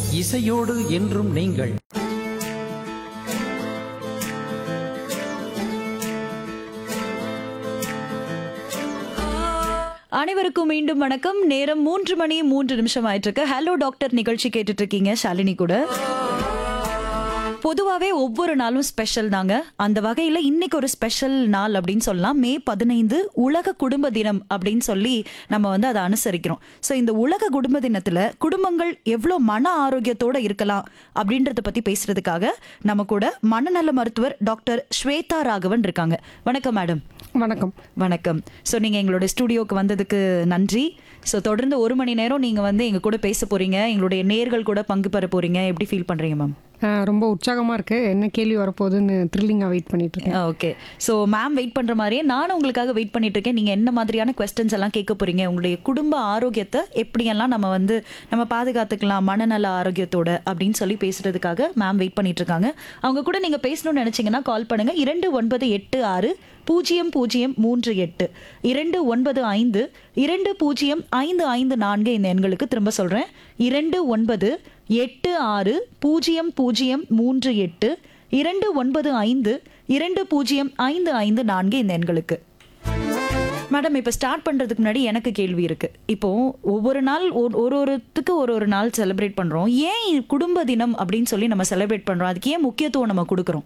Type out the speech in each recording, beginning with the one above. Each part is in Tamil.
இசையோடு என்றும் நீங்கள் அனைவருக்கும் மீண்டும் வணக்கம் நேரம் மூன்று மணி மூன்று நிமிஷம் ஆயிட்டு இருக்கு ஹலோ டாக்டர் நிகழ்ச்சி கேட்டுட்டு இருக்கீங்க ஷாலினி கூட பொதுவாகவே ஒவ்வொரு நாளும் ஸ்பெஷல் தாங்க அந்த வகையில் இன்னைக்கு ஒரு ஸ்பெஷல் நாள் அப்படின்னு சொல்லலாம் மே பதினைந்து உலக குடும்ப தினம் அப்படின்னு சொல்லி நம்ம வந்து அதை அனுசரிக்கிறோம் ஸோ இந்த உலக குடும்ப தினத்தில் குடும்பங்கள் எவ்வளோ மன ஆரோக்கியத்தோட இருக்கலாம் அப்படின்றத பற்றி பேசுறதுக்காக நம்ம கூட மனநல மருத்துவர் டாக்டர் ஸ்வேதா ராகவன் இருக்காங்க வணக்கம் மேடம் வணக்கம் வணக்கம் ஸோ நீங்கள் எங்களோட ஸ்டூடியோக்கு வந்ததுக்கு நன்றி ஸோ தொடர்ந்து ஒரு மணி நேரம் நீங்கள் வந்து எங்கள் கூட பேச போறீங்க எங்களுடைய நேர்கள் கூட பங்கு பெற போறீங்க எப்படி ஃபீல் பண்ணுறீங்க மேம் அஹ் ரொம்ப உற்சாகமாக இருக்குது என்ன கேள்வி வரப்போகுதுன்னு த்ரில்லிங்காக வெயிட் பண்ணிட்டு இருக்கேன் ஓகே ஸோ மேம் வெயிட் பண்ணுற மாதிரியே நானும் உங்களுக்காக வெயிட் பண்ணிட்டு இருக்கேன் நீங்கள் என்ன மாதிரியான கொஸ்டின்ஸ் எல்லாம் கேட்க போறீங்க உங்களுடைய குடும்ப ஆரோக்கியத்தை எப்படியெல்லாம் நம்ம வந்து நம்ம பாதுகாத்துக்கலாம் மனநல ஆரோக்கியத்தோட அப்படின்னு சொல்லி பேசுறதுக்காக மேம் வெயிட் பண்ணிட்டு இருக்காங்க அவங்க கூட நீங்கள் பேசணும்னு நினச்சிங்கன்னா கால் பண்ணுங்க இரண்டு ஒன்பது எட்டு ஆறு பூஜ்ஜியம் பூஜ்ஜியம் மூன்று எட்டு இரண்டு ஒன்பது ஐந்து இரண்டு பூஜ்ஜியம் ஐந்து ஐந்து நான்கு இந்த எண்களுக்கு திரும்ப சொல்கிறேன் இரண்டு ஒன்பது எட்டு ஆறு பூஜ்ஜியம் பூஜ்ஜியம் மூன்று எட்டு இரண்டு ஒன்பது ஐந்து இரண்டு பூஜ்ஜியம் ஐந்து ஐந்து நான்கு இந்த எண்களுக்கு மேடம் இப்போ ஸ்டார்ட் பண்ணுறதுக்கு முன்னாடி எனக்கு கேள்வி இருக்கு இப்போ ஒவ்வொரு நாள் ஒரு ஒரு ஒருத்துக்கு ஒரு ஒரு நாள் செலிப்ரேட் பண்ணுறோம் ஏன் குடும்ப தினம் அப்படின்னு சொல்லி நம்ம செலிப்ரேட் பண்ணுறோம் அதுக்கு ஏன் முக்கியத்துவம் நம்ம கொடுக்குறோம்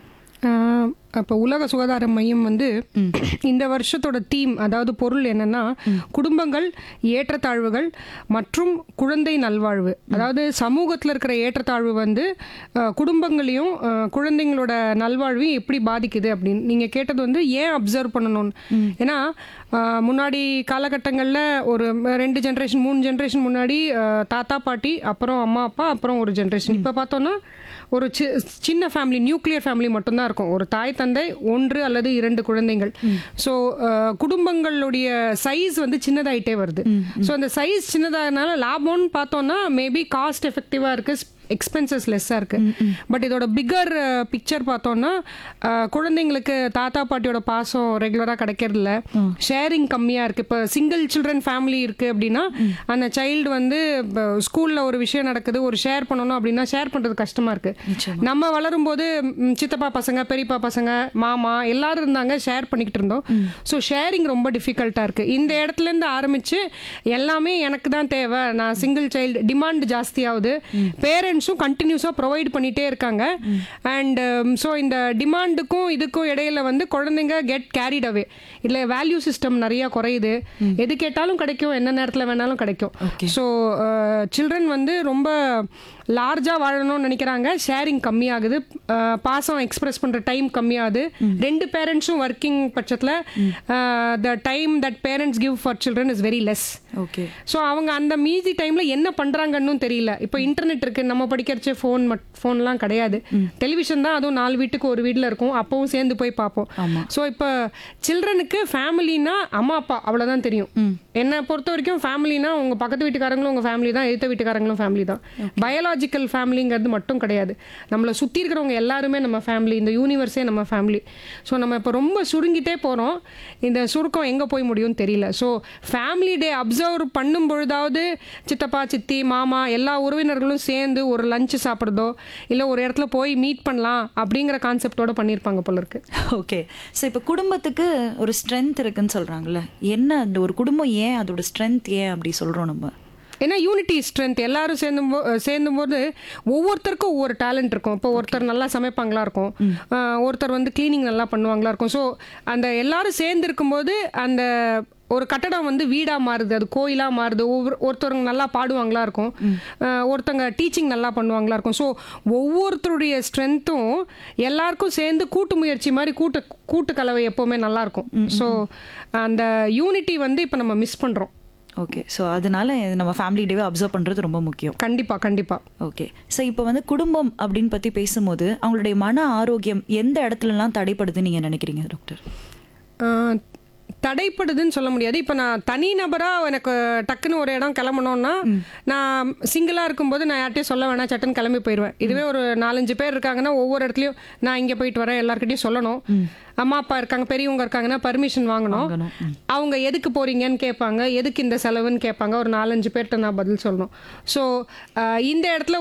அப்போ உலக சுகாதார மையம் வந்து இந்த வருஷத்தோட தீம் அதாவது பொருள் என்னன்னா குடும்பங்கள் ஏற்றத்தாழ்வுகள் மற்றும் குழந்தை நல்வாழ்வு அதாவது சமூகத்தில் இருக்கிற ஏற்றத்தாழ்வு வந்து அஹ், குடும்பங்களையும் அஹ், குழந்தைங்களோட நல்வாழ்வையும் எப்படி பாதிக்குது அப்படின்னு நீங்கள் கேட்டது வந்து ஏன் அப்சர்வ் பண்ணணும்னு ஏன்னா அஹ், முன்னாடி காலகட்டங்களில் ஒரு ரெண்டு ஜென்ரேஷன் மூணு ஜென்ரேஷன் முன்னாடி அஹ், தாத்தா பாட்டி அப்புறம் அம்மா அப்பா அப்புறம் ஒரு ஜென்ரேஷன் இப்போ பார்த்தோன்னா ஒரு சி- சின்ன ஃபேமிலி நியூக்ளியர் ஃபேமிலி மட்டும்தான் இருக்கும் ஒரு தாய் தந்தை ஒன்று அல்லது இரண்டு குழந்தைகள் ஸோ குடும்பங்களுடைய சைஸ் வந்து சின்னதாயிட்டே வருது ஸோ அந்த சைஸ் சின்னதாகனால லாபம்னு பார்த்தோம்னா மேபி காஸ்ட் எஃபெக்டிவாக இருக்கு எக்ஸ்பென்சஸ் லெஸ்ஸாக இருக்கு பட் இதோட பிக்கர் பிக்சர் பார்த்தோம்னா அஹ், குழந்தைங்களுக்கு தாத்தா பாட்டியோட பாசம் ரெகுலராக கிடைக்கிறதில்ல ஷேரிங் கம்மியாக இருக்கு இப்போ சிங்கிள் சில்ட்ரன் ஃபேமிலி இருக்கு அப்படின்னா அந்த சைல்டு வந்து ஸ்கூலில் ஒரு விஷயம் நடக்குது ஒரு ஷேர் பண்ணணும் அப்படின்னா ஷேர் பண்ணுறது கஷ்டமா இருக்கு நம்ம வளரும்போது ம், சித்தப்பா பசங்க பெரியப்பா பசங்க மாமா எல்லாரும் இருந்தாங்க ஷேர் பண்ணிக்கிட்டு இருந்தோம் ஸோ ஷேரிங் ரொம்ப டிஃபிகல்ட்டாக இருக்கு இந்த இடத்துல இருந்து ஆரம்பிச்சு எல்லாமே எனக்கு தான் தேவை நான் சிங்கிள் சைல்டு டிமாண்ட் ஜாஸ்தியாகுது பேரண்ட்ஸும் கண்டினியூஸாக ப்ரொவைட் பண்ணிட்டே இருக்காங்க அண்ட் ஸோ இந்த டிமாண்டுக்கும் இதுக்கும் இடையில வந்து குழந்தைங்க கெட் கேரிட் அவே இல்லை வேல்யூ சிஸ்டம் நிறைய குறையுது எது கேட்டாலும் கிடைக்கும் என்ன நேரத்தில் வேணாலும் கிடைக்கும் ஸோ சில்ட்ரன் வந்து ரொம்ப லார்ஜாக வாழணும்னு நினைக்கிறாங்க ஷேரிங் கம்மியாகுது அஹ், பாசம் எக்ஸ்பிரஸ் பண்ணுற டைம் கம்மியாகுது ரெண்டு பேரண்ட்ஸும் ஒர்க்கிங் பட்சத்தில் the time that parents give for children is very less okay so அவங்க அந்த மீதி டைமில் என்ன பண்ணுறாங்கன்னு தெரியல இப்போ இன்டர்நெட் இருக்குது நம்ம படிக்கிறச்சு ஃபோன் மட் ஃபோன்லாம் கிடையாது டெலிவிஷன் தான் அதுவும் நாலு வீட்டுக்கு ஒரு வீட்டில் இருக்கும் அப்பவும் சேர்ந்து போய் பார்ப்போம் ஸோ இப்போ சில்ட்ரனுக்கு ஃபேமிலினா அம்மா அப்பா அவ்வளோதான் தெரியும் என்னை பொறுத்த வரைக்கும் ஃபேமிலினா உங்கள் பக்கத்து வீட்டுக்காரங்களும் உங்கள் ஃபேமிலி தான் எதிர்த்த வீட்டுக்காரங்களும் ஃபேமிலி தான் பயாலாஜிக்கல் ஃபேமிலிங்கிறது மட்டும் கிடையாது நம்மளை சுற்றி இருக்கிறவங்க எல்லாருமே நம்ம ஃபேமிலி இந்த யூனிவர்ஸே நம்ம ஃபேமிலி ஸோ நம்ம இப்போ ரொம்ப சுருங்கிட்டே போகிறோம் இந்த சுருக்கம் எங்கே போய் முடியும்னு தெரியல ஸோ ஃபேமிலி டே அப்சர்வ் பண்ணும் பொழுதாவது சித்தப்பா சித்தி மாமா எல்லா உறவினர்களும் சேர்ந்து ஒரு லஞ்ச் சாப்பிட்றதோ இல்லை ஒரு இடத்துல போய் மீட் பண்ணலாம் அப்படிங்கிற கான்செப்டோட பண்ணியிருப்பாங்க போல இருக்கு ஓகே ஸோ இப்போ குடும்பத்துக்கு ஒரு ஸ்ட்ரென்த் இருக்குன்னு சொல்றாங்கல்ல என்ன அந்த ஒரு குடும்பம் ஏன் அதோட ஸ்ட்ரென்த் ஏன் அப்படி சொல்றோம் நம்ம ஏன்னா யூனிட்டி ஸ்ட்ரென்த் எல்லாரும் சேர்ந்தும் போ- சேர்ந்தும்போது ஒவ்வொருத்தருக்கும் ஒவ்வொரு டேலண்ட் இருக்கும் இப்போ ஒருத்தர் நல்லா சமைப்பாங்களா இருக்கும் ஆஹ் ஒருத்தர் வந்து க்ளீனிங் நல்லா பண்ணுவாங்களா இருக்கும் ஸோ அந்த எல்லாரும் சேர்ந்து இருக்கும்போது அந்த ஒரு கட்டடம் வந்து வீடா மாறுது அது கோயிலா மாறுது ஒவ்வொரு ஒருத்தவங்க நல்லா பாடுவாங்களா இருக்கும் ஆஹ் ஒருத்தங்க டீச்சிங் நல்லா பண்ணுவாங்களா இருக்கும் ஸோ ஒவ்வொருத்தருடைய ஸ்ட்ரென்த்தும் எல்லாருக்கும் சேர்ந்து கூட்டு முயற்சி மாதிரி கூட்டு கூட்டு கலவை எப்போவுமே நல்லா இருக்கும் ஸோ அந்த யூனிட்டி வந்து இப்போ நம்ம மிஸ் பண்ணுறோம் ஓகே ஸோ அதனால நம்ம ஃபேமிலி டேவை அப்சர்வ் பண்றது ரொம்ப முக்கியம் கண்டிப்பா கண்டிப்பா ஓகே ஸோ இப்போ வந்து குடும்பம் அப்படின்னு பத்தி பேசும்போது அவங்களுடைய மன ஆரோக்கியம் எந்த இடத்துலலாம் தடைப்படுதுன்னு நீங்க நினைக்கிறீங்க டாக்டர் ஆஹ், தடைப்படுதுன்னு சொல்ல முடியாது இப்போ நான் தனி நபராக எனக்கு டக்குன்னு ஒரு இடம் கிளம்பணும்னா நான் சிங்கிளாக இருக்கும்போது நான் யார்ட்டையும் சொல்ல வேணாம் சட்டுன்னு கிளம்பி போயிடுவேன் இதுவே ஒரு நாலஞ்சு பேர் இருக்காங்கன்னா ஒவ்வொரு இடத்துலையும் நான் இங்கே போயிட்டு வரேன் எல்லாருக்கிட்டையும் சொல்லணும் அம்மா அப்பா இருக்காங்க பெரியவங்க இருக்காங்கன்னா பர்மிஷன் வாங்கணும் அவங்க எதுக்கு போறீங்கன்னு கேட்பாங்க எதுக்கு இந்த செலவுன்னு கேட்பாங்க ஒரு நாலஞ்சு பேர்கிட்ட நான் பதில் சொல்லணும் ஸோ இந்த இடத்துல